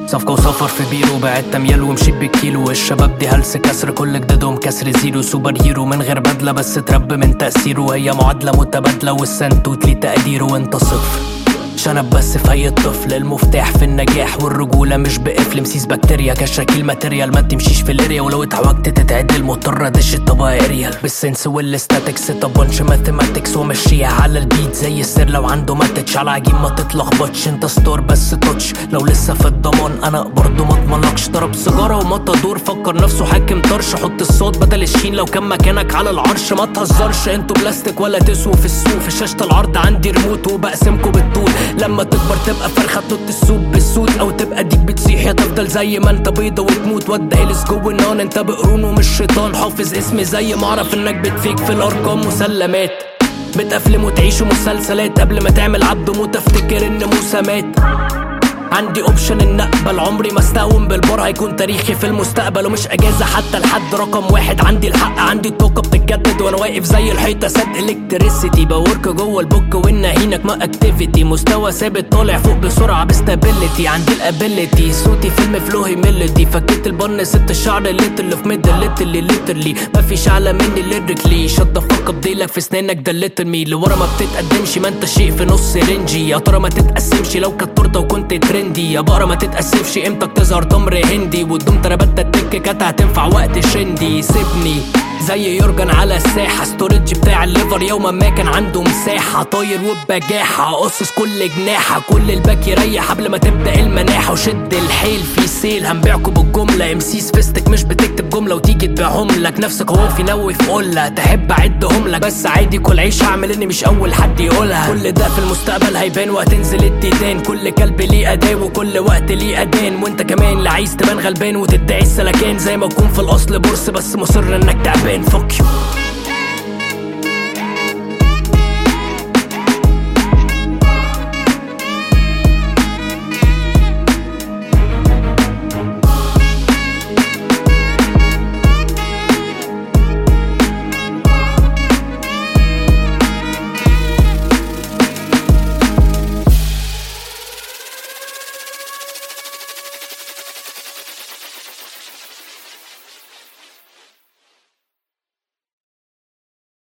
صفقة وسفر في بيرو بعت ميال ومشيت بالكيلو الشباب دي هلس كسر كل جدادهم كسر زيرو سوبر هيرو من غير بدلة بس تربى من تأثيره هي معادلة متبادلة والسنتوت ليه تقديره وانت صفر شنب بس في اي طفل المفتاح في النجاح والرجوله مش بقفل مسيس بكتيريا كشاكيل ماتيريال ما تمشيش في الاريا ولو اتعوجت تتعدل مضطر دش الطبقه اريال بالسنس والستاتكس طبنش ماثيماتكس ومشيها على البيت زي السر لو عنده ماتتش على عجين ما تتلخبطش انت ستور بس توتش لو لسه في الضمان انا برضه ما اضمنكش ضرب سيجاره ومطى دور فكر نفسه حاكم طرش حط الصوت بدل الشين لو كان مكانك على العرش ما تهزرش انتوا بلاستيك ولا تسووا في السوق في شاشه العرض عندي ريموت وبقسمكوا بالطول لما تكبر تبقى فرخه تنط السوق بالسود او تبقى ديك بتصيح يا تفضل زي ما انت بيضه وتموت وده الس جوه النار انت بقرون ومش شيطان حافظ اسمي زي ما اعرف انك بتفيك في الارقام مسلمات بتأفلم وتعيشوا مسلسلات قبل ما تعمل عبد موت افتكر ان موسى مات عندي اوبشن ان اقبل عمري ما استقوم بالبار هيكون تاريخي في المستقبل ومش اجازه حتى لحد رقم واحد عندي الحق عندي الطاقه بتتجدد وانا واقف زي الحيطه سد الكتريسيتي بورك جوه البوك والنهينك ما اكتيفيتي مستوى ثابت طالع فوق بسرعه بستابيليتي عندي الابيليتي صوتي فيلم فلو هيميليتي فكيت البن ست الشعر الليت اللي في ميد ليتلي ليترلي مفيش اعلى مني ليريكلي شد فك بديلك في سنانك ده ليترمي لورا ما بتتقدمش ما انت شيء في نص رينجي يا ترى ما تتقسمش لو كانت تورته وكنت ترندي يا بقرة ما تتأسفش امتى تظهر تمر هندي والدوم تربت التك كانت هتنفع وقت شندي سيبني زي يورجن على الساحة ستورج بتاع الليفر يوما ما كان عنده مساحة طاير وبجاحة قصص كل جناحة كل الباك يريح قبل ما تبدأ المناحة وشد الحيل في سيل هنبيعكوا بالجملة امسيس فيستك مش بتكتب جملة وتيجي تبيعهم لك نفسك هو في نوي في قلة تحب اعدهم لك بس عادي كل عيش هعمل اني مش اول حد يقولها كل ده في المستقبل هيبان وهتنزل التيتان كل كلب ليه اداه وكل وقت ليه اذان وانت كمان اللي عايز تبان غلبان وتدعي السلكان زي ما تكون في الاصل بورس بس مصر انك تعبان فك يو